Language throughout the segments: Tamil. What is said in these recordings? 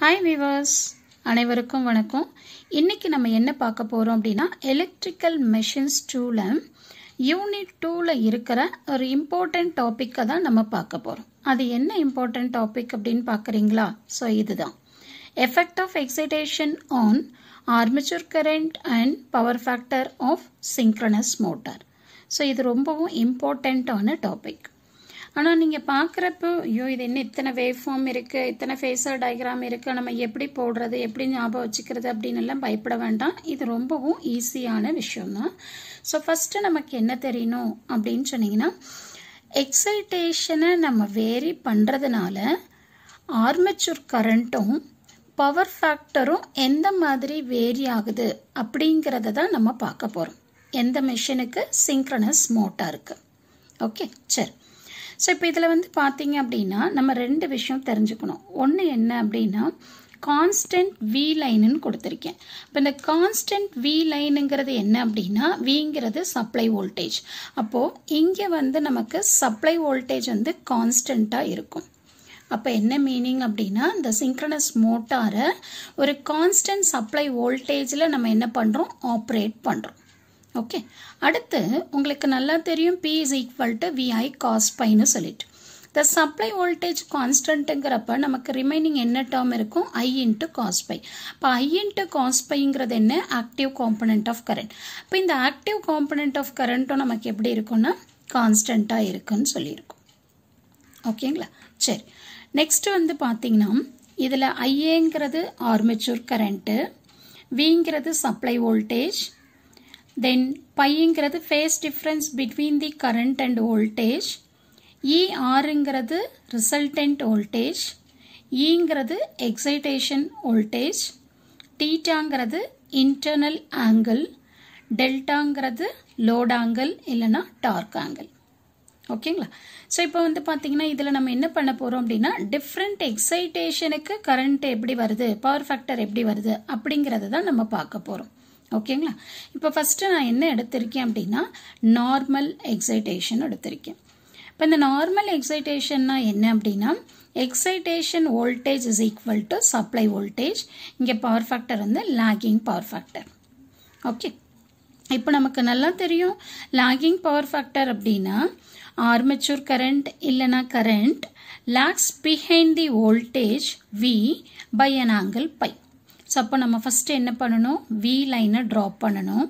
ஹாய் விவர்ஸ் அனைவருக்கும் வணக்கம் இன்னைக்கு நம்ம என்ன பார்க்க போகிறோம் அப்படின்னா எலக்ட்ரிக்கல் மெஷின்ஸ் டூவில் யூனிட் டூவில் இருக்கிற ஒரு இம்பார்ட்டன்ட் டாப்பிக்கை தான் நம்ம பார்க்க போகிறோம் அது என்ன இம்பார்ட்டன்ட் டாபிக் அப்படின்னு பார்க்குறீங்களா ஸோ இதுதான் effect of excitation on armature current and power factor of synchronous motor so இது ரொம்பவும் இம்பார்ட்டண்ட்டான டாபிக் ஆனால் நீங்கள் பார்க்குறப்போ ஐயோ இது என்ன இத்தனை வேவ் ஃபார்ம் இருக்குது இத்தனை ஃபேஸர் டயக்ராம் இருக்குது நம்ம எப்படி போடுறது எப்படி ஞாபகம் வச்சுக்கிறது அப்படின்னு எல்லாம் பயப்பட வேண்டாம் இது ரொம்பவும் ஈஸியான விஷயம்தான் ஸோ ஃபஸ்ட்டு நமக்கு என்ன தெரியணும் அப்படின்னு சொன்னீங்கன்னா எக்ஸைட்டேஷனை நம்ம வேரி பண்ணுறதுனால ஆர்மேச்சர் கரண்ட்டும் பவர் ஃபேக்டரும் எந்த மாதிரி வேரி ஆகுது அப்படிங்கிறத தான் நம்ம பார்க்க போகிறோம் எந்த மிஷினுக்கு சிங்க்ரனஸ் மோட்டாருக்கு ஓகே சரி ஸோ இப்போ இதில் வந்து பார்த்தீங்க அப்படின்னா நம்ம ரெண்டு விஷயம் தெரிஞ்சுக்கணும் ஒன்று என்ன அப்படின்னா கான்ஸ்டன்ட் வி லைனுன்னு கொடுத்துருக்கேன் இப்போ இந்த கான்ஸ்டன்ட் வி லைனுங்கிறது என்ன அப்படின்னா விங்கிறது சப்ளை வோல்டேஜ் அப்போது இங்கே வந்து நமக்கு சப்ளை வோல்டேஜ் வந்து கான்ஸ்டண்ட்டாக இருக்கும் அப்போ என்ன மீனிங் அப்படின்னா இந்த சிங்க்ரனஸ் மோட்டாரை ஒரு கான்ஸ்டன்ட் சப்ளை வோல்டேஜில் நம்ம என்ன பண்ணுறோம் ஆப்ரேட் பண்ணுறோம் ஓகே அடுத்து உங்களுக்கு நல்லா தெரியும் P is equal to V I cos பைன்னு சொல்லிட்டு த சப்ளை வோல்டேஜ் கான்ஸ்டன்ட்டுங்கிறப்ப நமக்கு ரிமைனிங் என்ன டேர்ம் இருக்கும் ஐ இன்ட்டு காஸ் பை இப்போ ஐ இன்ட்டு காஸ் பைங்கிறது என்ன ஆக்டிவ் காம்பனண்ட் ஆஃப் கரண்ட் இப்போ இந்த ஆக்டிவ் காம்பனண்ட் ஆஃப் கரண்ட்டும் நமக்கு எப்படி இருக்கும்னா கான்ஸ்டண்ட்டாக இருக்குன்னு சொல்லியிருக்கோம் ஓகேங்களா சரி நெக்ஸ்ட் வந்து பார்த்தீங்கன்னா இதில் ஐஏங்கிறது ஆர்மேச்சூர் கரண்ட்டு விங்கிறது சப்ளை வோல்டேஜ் தென் பைங்கிறது phase difference between the current and voltage இஆருங்கிறது ரிசல்டன்ட் வோல்டேஜ் ஈங்கிறது எக்ஸைட்டேஷன் வோல்டேஜ் டீட்டாங்கிறது இன்டர்னல் ஆங்கிள் டெல்டாங்கிறது லோட் ஆங்கிள் இல்லைன்னா டார்க் ஆங்கிள் ஓகேங்களா ஸோ இப்போ வந்து பார்த்தீங்கன்னா இதில் நம்ம என்ன பண்ண போகிறோம் அப்படின்னா டிஃப்ரெண்ட் எக்ஸைட்டேஷனுக்கு கரண்ட் எப்படி வருது பவர் ஃபேக்டர் எப்படி வருது அப்படிங்கிறத தான் நம்ம பார்க்க போகிறோம் ஓகேங்களா இப்போ ஃபஸ்ட்டு நான் என்ன எடுத்திருக்கேன் அப்படின்னா நார்மல் எக்ஸைட்டேஷன் எடுத்திருக்கேன் இப்போ இந்த நார்மல் எக்ஸைட்டேஷன்னா என்ன அப்படின்னா excitation voltage is equal to supply voltage இங்கே பவர் ஃபேக்டர் வந்து லாகிங் பவர் ஃபேக்டர் ஓகே இப்போ நமக்கு நல்லா தெரியும் லாகிங் பவர் ஃபேக்டர் அப்படின்னா ஆர்மேச்சூர் கரண்ட் இல்லைனா current lags behind the voltage V by an angle phi so அப்போ நம்ம ஃபஸ்ட்டு என்ன பண்ணணும் வி லைனை ட்ராப் பண்ணணும்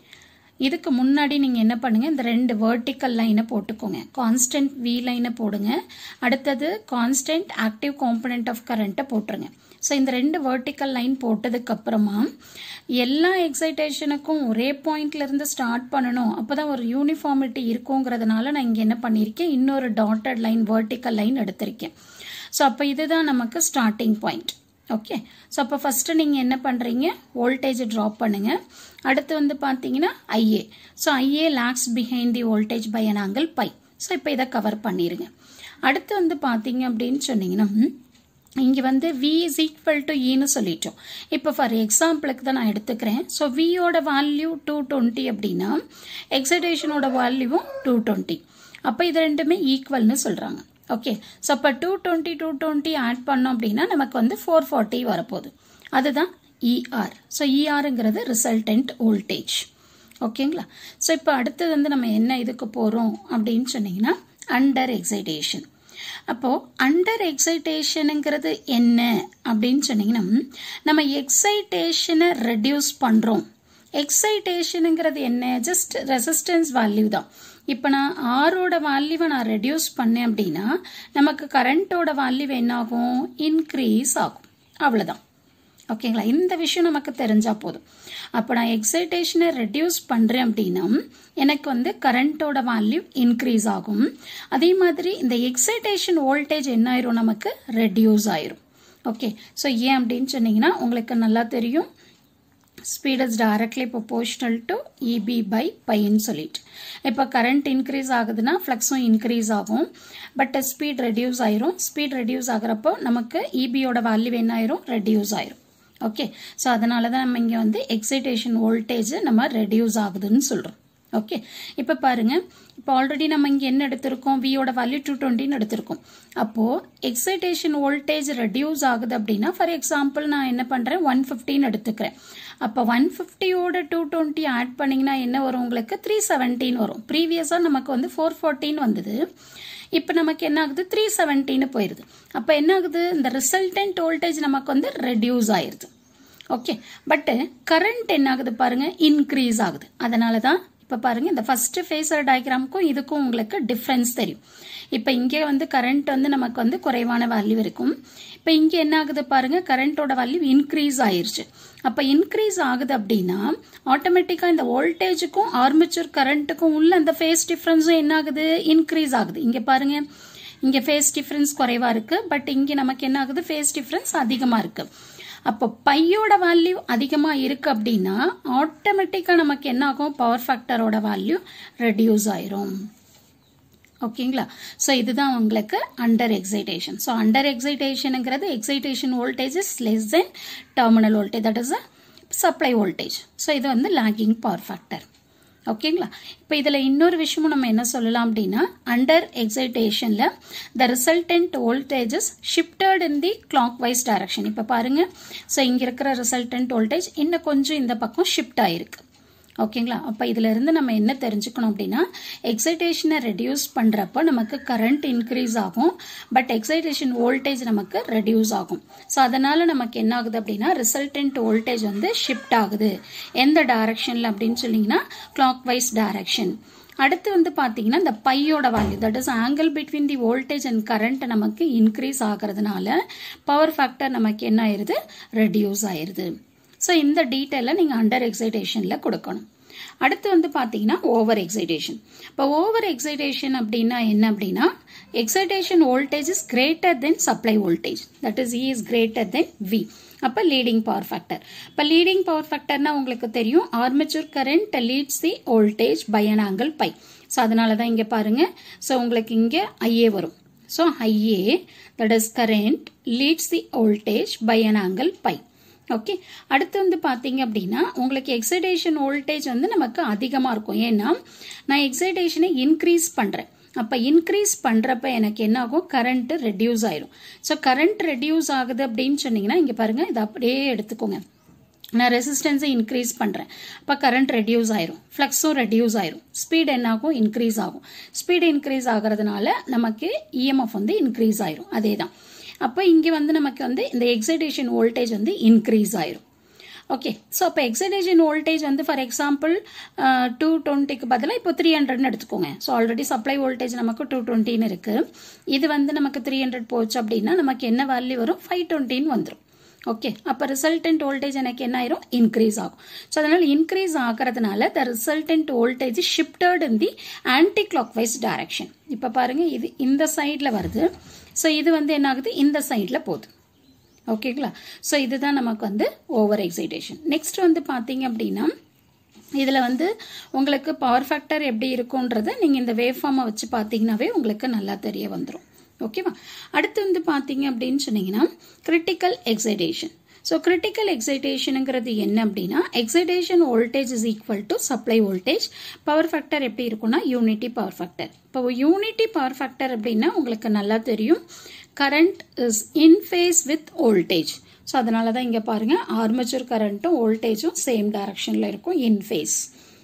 இதுக்கு முன்னாடி நீங்கள் என்ன பண்ணுங்கள் இந்த ரெண்டு வேர்ட்டிக்கல் லைனை போட்டுக்கோங்க கான்ஸ்டன்ட் வி லைனை போடுங்க அடுத்தது கான்ஸ்டன்ட் ஆக்டிவ் காம்பனண்ட் ஆஃப் கரண்ட்டை போட்டுருங்க ஸோ இந்த ரெண்டு வேர்ட்டிக்கல் லைன் போட்டதுக்கு அப்புறமா எல்லா எக்ஸைட்டேஷனுக்கும் ஒரே பாயிண்ட்லேருந்து ஸ்டார்ட் பண்ணணும் அப்போ தான் ஒரு யூனிஃபார்மிட்டி இருக்குங்கிறதுனால நான் இங்கே என்ன பண்ணியிருக்கேன் இன்னொரு டாட்டட் லைன் வேர்ட்டிக்கல் லைன் எடுத்திருக்கேன் ஸோ அப்போ இதுதான் நமக்கு ஸ்டார்டிங் பாயிண்ட் ஓகே ஸோ அப்போ ஃபஸ்ட்டு நீங்கள் என்ன பண்ணுறீங்க வோல்டேஜ் ட்ராப் பண்ணுங்கள் அடுத்து வந்து பார்த்தீங்கன்னா I A so I A lags behind the voltage by an angle phi so இப்போ இதை கவர் பண்ணிடுங்க அடுத்து வந்து பார்த்தீங்க அப்படின்னு சொன்னீங்கன்னா இங்கே வந்து வி இஸ் ஈக்குவல் டு ஈன்னு சொல்லிட்டோம் இப்போ ஃபார் எக்ஸாம்பிளுக்கு தான் நான் எடுத்துக்கிறேன் ஸோ வியோட வேல்யூ டூ டுவெண்ட்டி அப்படின்னா எக்ஸைட்டேஷனோட வேல்யூவும் டூ டுவெண்ட்டி அப்போ இது ரெண்டுமே ஈக்குவல்னு சொல்கிறாங்க ஓகே ஸோ அப்போ two twenty two twenty add பண்ணோம் அப்படின்னா நமக்கு வந்து ஃபோர் ஃபார்ட்டி வரப்போகுது அதுதான் இஆர் ஸோ இஆருங்கிறது ரிசல்டன்ட் வோல்டேஜ் ஓகேங்களா ஸோ இப்போ அடுத்தது வந்து நம்ம என்ன இதுக்கு போகிறோம் அப்படின்னு சொன்னீங்கன்னா அண்டர் எக்ஸைட்டேஷன் அப்போது அண்டர் எக்ஸைட்டேஷனுங்கிறது என்ன அப்படின்னு சொன்னீங்கன்னா நம்ம எக்ஸைட்டேஷனை ரெடியூஸ் பண்ணுறோம் எக்ஸைட்டேஷனுங்கிறது என்ன ஜஸ்ட் ரெசிஸ்டன்ஸ் வேல்யூ தான் இப்போ நான் ஆரோட வேல்யூவை நான் ரெடியூஸ் பண்ணேன் அப்படின்னா நமக்கு கரண்ட்டோட வேல்யூ என்ன ஆகும் இன்க்ரீஸ் ஆகும் அவ்வளோதான் ஓகேங்களா இந்த விஷயம் நமக்கு தெரிஞ்சால் போதும் அப்போ நான் எக்ஸைட்டேஷனை ரெடியூஸ் பண்ணுறேன் அப்படின்னா எனக்கு வந்து கரண்ட்டோட வேல்யூ இன்க்ரீஸ் ஆகும் அதே மாதிரி இந்த எக்ஸைட்டேஷன் வோல்டேஜ் என்ன ஆயிரும் நமக்கு ரெடியூஸ் ஆயிரும் ஓகே ஸோ ஏன் அப்படின்னு சொன்னீங்கன்னா உங்களுக்கு நல்லா தெரியும் speed is directly proportional to E B by பைன்னு சொல்லிட்டு இப்போ கரண்ட் இன்க்ரீஸ் ஆகுதுன்னா ஃப்ளக்ஸும் இன்க்ரீஸ் ஆகும் பட் ஸ்பீட் ரெடியூஸ் ஆயிரும் ஸ்பீட் ரெடியூஸ் ஆகிறப்போ நமக்கு இபியோட வேல்யூ என்ன ஆயிரும் ரெடியூஸ் ஆயிரும் ஓகே ஸோ அதனால தான் நம்ம இங்கே வந்து எக்ஸைட்டேஷன் வோல்டேஜ் நம்ம ரெடியூஸ் ஆகுதுன்னு சொல்கிறோம் ஓகே இப்போ பாருங்க இப்போ ஆல்ரெடி நம்ம இங்கே என்ன எடுத்திருக்கோம் வியோட வேல்யூ டூ டுவெண்ட்டின்னு எடுத்திருக்கோம் அப்போது எக்ஸைட்டேஷன் வோல்டேஜ் ரெடியூஸ் ஆகுது அப்படின்னா ஃபார் எக்ஸாம்பிள் நான் என்ன பண்ணுறேன் ஒன் ஃபிஃப்டின்னு எடுத்துக்கிறேன் அப்போ ஒன் ஃபிஃப்டியோட டூ டுவெண்ட்டி ஆட் பண்ணிங்கன்னா என்ன வரும் உங்களுக்கு த்ரீ செவன்டீன் வரும் ப்ரீவியஸாக நமக்கு வந்து ஃபோர் ஃபோர்டீன் வந்தது இப்போ நமக்கு என்ன ஆகுது த்ரீ செவன்டீன்னு போயிடுது அப்போ என்ன ஆகுது இந்த ரிசல்டன்ட் வோல்டேஜ் நமக்கு வந்து ரெடியூஸ் ஆயிடுது ஓகே பட்டு கரண்ட் என்ன ஆகுது பாருங்க இன்க்ரீஸ் ஆகுது அதனால தான் இப்போ பாருங்க இந்த ஃபர்ஸ்ட் ஃபேஸர் டயக்ராமுக்கும் இதுக்கும் உங்களுக்கு டிஃப்ரென்ஸ் தெரியும் இப்போ இங்கே வந்து கரண்ட் வந்து நமக்கு வந்து குறைவான வேல்யூ இருக்கும் இப்போ இங்கே என்ன ஆகுது பாருங்க கரண்ட்டோட வேல்யூ இன்க்ரீஸ் ஆயிருச்சு அப்போ இன்க்ரீஸ் ஆகுது அப்படின்னா ஆட்டோமேட்டிக்காக இந்த வோல்டேஜுக்கும் ஆர்மேச்சர் கரண்ட்டுக்கும் உள்ள அந்த ஃபேஸ் டிஃப்ரென்ஸும் என்ன ஆகுது இன்க்ரீஸ் ஆகுது இங்கே பாருங்க இங்கே ஃபேஸ் டிஃப்ரென்ஸ் குறைவா இருக்கு பட் இங்கே நமக்கு என்ன ஆகுது ஃபேஸ் டிஃப்ரென்ஸ் அதிகமாக இருக்கு அப்போ பையோட வேல்யூ அதிகமாக இருக்கு அப்படின்னா ஆட்டோமேட்டிக்காக நமக்கு என்ன ஆகும் பவர் ஃபேக்டரோட வேல்யூ ரெடியூஸ் ஆயிரும் ஓகேங்களா ஸோ இதுதான் உங்களுக்கு அண்டர் எக்ஸைட்டேஷன் ஸோ அண்டர் எக்ஸைட்டேஷனுங்கிறது excitation voltage is less then terminal voltage that is a supply voltage so இது வந்து லாகிங் பவர் ஃபேக்டர் ஓகேங்களா இப்போ இதில் இன்னொரு விஷயமும் நம்ம என்ன சொல்லலாம் அப்படின்னா அண்டர் எக்ஸைட்டேஷனில் the resultant voltages shifted in the clock wise direction இப்போ பாருங்க ஸோ இங்கே இருக்கிற ரிசல்டன்ட் வோல்டேஜ் இன்னும் கொஞ்சம் இந்த பக்கம் ஷிஃப்ட் ஆயிருக்கு ஓகேங்களா அப்போ இதில் இருந்து நம்ம என்ன தெரிஞ்சுக்கணும் அப்படின்னா எக்ஸைட்டேஷனை ரெடியூஸ் பண்ணுறப்போ நமக்கு கரண்ட் இன்க்ரீஸ் ஆகும் பட் எக்ஸைட்டேஷன் வோல்டேஜ் நமக்கு ரெடியூஸ் ஆகும் ஸோ அதனால் நமக்கு என்ன ஆகுது அப்படின்னா ரிசல்டன்ட் வோல்டேஜ் வந்து ஷிஃப்ட் ஆகுது எந்த டைரக்ஷனில் அப்படின்னு சொன்னீங்கன்னா கிளாக் வைஸ் டைரக்ஷன் அடுத்து வந்து பார்த்தீங்கன்னா இந்த பையோட value that is angle between the voltage and current நமக்கு இன்க்ரீஸ் ஆகிறதுனால பவர் ஃபேக்டர் நமக்கு என்ன ஆயிருது ரெடியூஸ் ஆயிருது ஸோ இந்த டீட்டெயிலை நீங்கள் அண்டர் எக்ஸைட்டேஷனில் கொடுக்கணும் அடுத்து வந்து பார்த்தீங்கன்னா ஓவர் எக்ஸைட்டேஷன் இப்போ ஓவர் எக்ஸைட்டேஷன் அப்படின்னா என்ன அப்படின்னா excitation voltage is greater than supply voltage that is E is greater than V அப்போ லீடிங் பவர் ஃபேக்டர் இப்போ லீடிங் பவர் ஃபேக்டர்னா உங்களுக்கு தெரியும் armature current leads the voltage by an angle phi so அதனால தான் இங்கே பாருங்க ஸோ உங்களுக்கு இங்கே ஐஏ வரும் so IA that is current leads the voltage by an angle phi okay அடுத்து வந்து பார்த்தீங்க அப்படின்னா உங்களுக்கு எக்ஸைடேஷன் வோல்டேஜ் வந்து நமக்கு அதிகமாக இருக்கும் ஏன்னா நான் எக்ஸைடேஷனை இன்க்ரீஸ் பண்ணுறேன் அப்போ இன்க்ரீஸ் பண்ணுறப்ப எனக்கு என்ன ஆகும் கரண்ட் ரெடியூஸ் ஆயிடும் ஸோ கரண்ட் ரெடியூஸ் ஆகுது அப்படின்னு சொன்னீங்கன்னா இங்கே பாருங்கள் இதை அப்படியே எடுத்துக்கோங்க நான் ரெசிஸ்டன்ஸை இன்க்ரீஸ் பண்ணுறேன் அப்போ கரண்ட் ரெடியூஸ் ஆயிரும் ஃப்ளக்ஸும் ரெடியூஸ் ஆயிரும் ஸ்பீட் என்ன ஆகும் இன்க்ரீஸ் ஆகும் ஸ்பீடு இன்க்ரீஸ் ஆகிறதுனால நமக்கு இஎம்எஃப் வந்து இன்க்ரீஸ் ஆயிரும் அதே தான் அப்போ இங்கே வந்து நமக்கு வந்து இந்த எக்ஸைடேஷன் வோல்டேஜ் வந்து இன்க்ரீஸ் ஆயிரும் ஓகே ஸோ அப்போ எக்ஸைடேஷன் வோல்டேஜ் வந்து ஃபார் எக்ஸாம்பிள் டூ டுவெண்ட்டிக்கு பதிலாக இப்போ த்ரீ ஹண்ட்ரட்னு எடுத்துக்கோங்க ஸோ ஆல்ரெடி சப்ளை வோல்டேஜ் நமக்கு டூ டுவெண்ட்டின்னு இருக்குது இது வந்து நமக்கு த்ரீ ஹண்ட்ரட் போச்சு அப்படின்னா நமக்கு என்ன வேல்யூ வரும் ஃபைவ் டுவெண்ட்டின்னு வந்துடும் ஓகே அப்போ ரிசல்டன்ட் வோல்டேஜ் எனக்கு என்ன ஆயிரும் இன்க்ரீஸ் ஆகும் ஸோ அதனால் இன்க்ரீஸ் ஆகிறதுனால the resultant voltage shifted in the clock wise direction இப்போ பாருங்க இது இந்த சைடில் வருது ஸோ இது வந்து என்ன ஆகுது இந்த சைடில் போகுது ஓகேங்களா ஸோ இதுதான் நமக்கு வந்து ஓவர் எக்ஸைட்டேஷன் நெக்ஸ்ட் வந்து பார்த்தீங்க அப்படின்னா இதில் வந்து உங்களுக்கு பவர் ஃபேக்டர் எப்படி இருக்குன்றதை நீங்கள் இந்த வேவ் ஃபார்மை வச்சு பார்த்தீங்கன்னாவே உங்களுக்கு நல்லா தெரிய வந்துடும் ஓகேவா அடுத்து வந்து பார்த்தீங்க அப்படின்னு சொன்னீங்கன்னா கிரிட்டிக்கல் எக்ஸைடேஷன் ஸோ கிரிட்டிக்கல் எக்ஸைடேஷனுங்கிறது என்ன அப்படின்னா excitation voltage is equal to supply voltage power factor எப்படி இருக்கும்னா யூனிட்டி பவர் ஃபேக்டர் இப்போ யூனிட்டி பவர் ஃபேக்டர் அப்படின்னா உங்களுக்கு நல்லா தெரியும் current is in phase with voltage so அதனால தான் இங்கே பாருங்கள் ஆர்மேச்சர் கரண்ட்டும் வோல்டேஜும் சேம் டைரக்ஷனில் இருக்கும் இன் ஃபேஸ்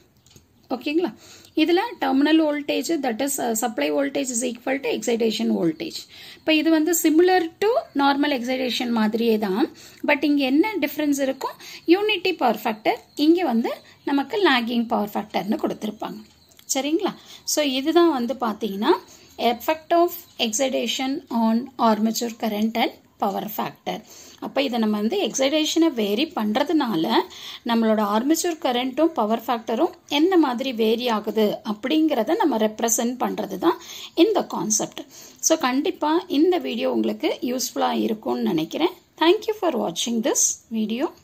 ஓகேங்களா இதில் terminal voltage that is supply voltage is equal to excitation voltage இப்போ இது வந்து சிமிலர் டு நார்மல் எக்ஸைடேஷன் மாதிரியே தான் பட் இங்கே என்ன டிஃப்ரென்ஸ் இருக்கும் யூனிட்டி பவர் ஃபேக்டர் இங்கே வந்து நமக்கு லாகிங் பவர் ஃபேக்டர்னு கொடுத்துருப்பாங்க சரிங்களா ஸோ இதுதான் வந்து பார்த்தீங்கன்னா effect of excitation on armature current and power factor அப்போ இதை நம்ம வந்து எக்ஸைடேஷனை வேரி பண்ணுறதுனால நம்மளோட ஆர்மேச்சர் கரண்ட்டும் பவர் ஃபேக்டரும் எந்த மாதிரி வேரி ஆகுது அப்படிங்கிறத நம்ம ரெப்ரசன்ட் பண்ணுறது தான் இந்த கான்செப்ட் ஸோ கண்டிப்பாக இந்த வீடியோ உங்களுக்கு யூஸ்ஃபுல்லாக இருக்கும்னு நினைக்கிறேன் தேங்க்யூ ஃபார் வாட்சிங் திஸ் வீடியோ